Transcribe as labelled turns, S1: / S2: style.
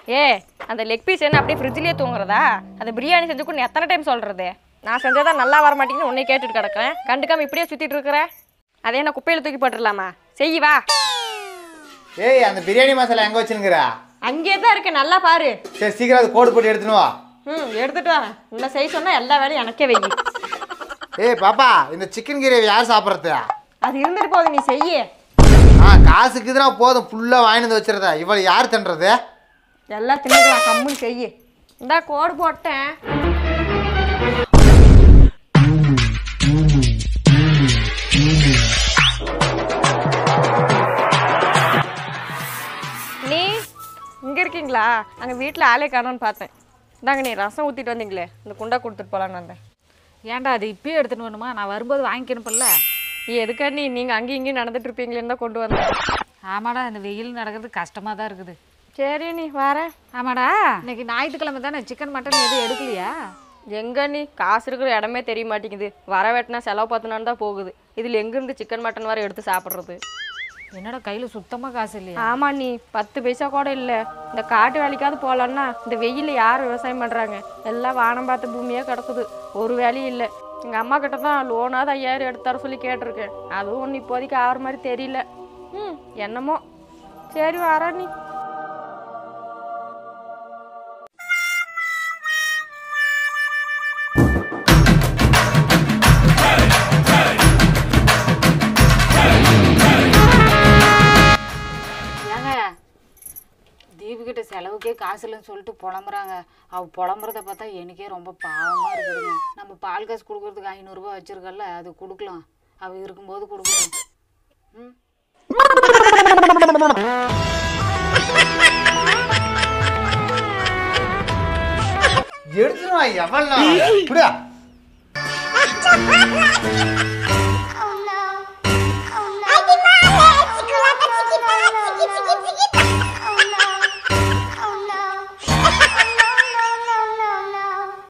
S1: ஏ அந்த leg piece என்ன அப்படியே ஃப்ரிட்ஜ்லேயே தூங்குறதா அந்த பிரியாணி செஞ்சு கூட நீ எத்தனை டைம் சொல்கிறது நான் செஞ்சதா நல்லா வர மாட்டேங்குது உன்னை கேட்டுட்டு கிடக்கிறேன் கண்டுக்காம இப்படியே சுற்றிட்டு இருக்கிற அதே நான் குப்பையில் தூக்கி போட்டுடலாமா செய் வா
S2: ஏய் அந்த பிரியாணி மசாலா எங்கே வச்சுருங்கிற
S1: அங்கேயே தான் இருக்கு நல்லா பாரு
S2: சரி சீக்கிரம் அது கோடு போட்டு எடுத்துன்னு வா
S1: ம் எடுத்துட்டு வரேன் உன்னை செய்ய சொன்னால் எல்லா வேலையும் எனக்கே வை
S2: ஏய் பாப்பா இந்த சிக்கன் கிரேவி யார் சாப்பிட்றது
S1: அது இருந்துட்டு போகுது நீ செய்ய
S2: ஆ காசுக்கு இதுனா போதும் ஃபுல்லாக வாங்கிட்டு வந்து வச்சிருத இவளை யார் தின்றது
S1: எல்லாம் தின்னுக்கலாம் கம்முன்னு செய்ய இந்தா கோடு போட்டேன் நீ இங்க இருக்கீங்களா அங்க வீட்டில் ஆளே காணோன்னு பார்த்தேன் இந்தாங்க நீ ரசம் ஊற்றிட்டு வந்தீங்களே இந்த குண்டா கொடுத்துட்டு போலான்னு வந்தேன்
S3: ஏன்டா அது இப்பயே எடுத்துன்னு வரணுமா நான் வரும்போது வாங்கிக்கணும்ல
S1: நீ எதுக்கா நீ நீங்கள் அங்கேயும் இங்கேயும் நடந்துட்டு இருப்பீங்களேன்னு தான் கொண்டு வந்தேன்
S3: ஆமாடா இந்த வெயில் நடக்கிறது கஷ்டமாக தான் இருக்குது
S1: சரி நீ வரேன்
S3: ஆமாடா இன்னைக்கு ஞாயிற்றுக்கிழமை தானே சிக்கன் மட்டன் எதுவும் எடுக்கலையா
S1: எங்க நீ காசு இருக்கிற இடமே தெரிய மாட்டேங்குது வர வெட்டினா செலவு பத்துனான்னு தான் போகுது இதில் எங்கேருந்து சிக்கன் மட்டன் வர எடுத்து சாப்பிட்றது
S3: என்னடா கையில் சுத்தமாக காசு இல்லையா
S1: ஆமா நீ பத்து பைசா கூட இல்லை இந்த காட்டு வேலைக்காவது போகலான்னா இந்த வெயில்ல யார் விவசாயம் பண்ணுறாங்க எல்லாம் வானம் பார்த்த பூமியாக கிடக்குது ஒரு வேலையும் இல்லை எங்கள் அம்மா கிட்ட தான் லோனாவது ஐயாயிரம் எடுத்து தர சொல்லி கேட்டிருக்கேன் அதுவும் ஒன்று இப்போதைக்கு ஆகிற மாதிரி தெரியல ம் என்னமோ சரி வரேன் நீ
S3: ஏங்க தீபுக்கிட்ட செலவுக்கே காசு இல்லைன்னு சொல்லிட்டு புலம்புறாங்க அவ புலம்புறத பார்த்தா எனக்கே ரொம்ப பாவமாக இருக்குதுங்க நம்ம பால் காசு கொடுக்குறதுக்கு ஐநூறுரூபா வச்சிருக்கல அது கொடுக்கலாம் அவ இருக்கும்போது கொடுக்கட்டும் ம்
S2: எடுத்துன்னு வா எவ்வளோ இப்படியா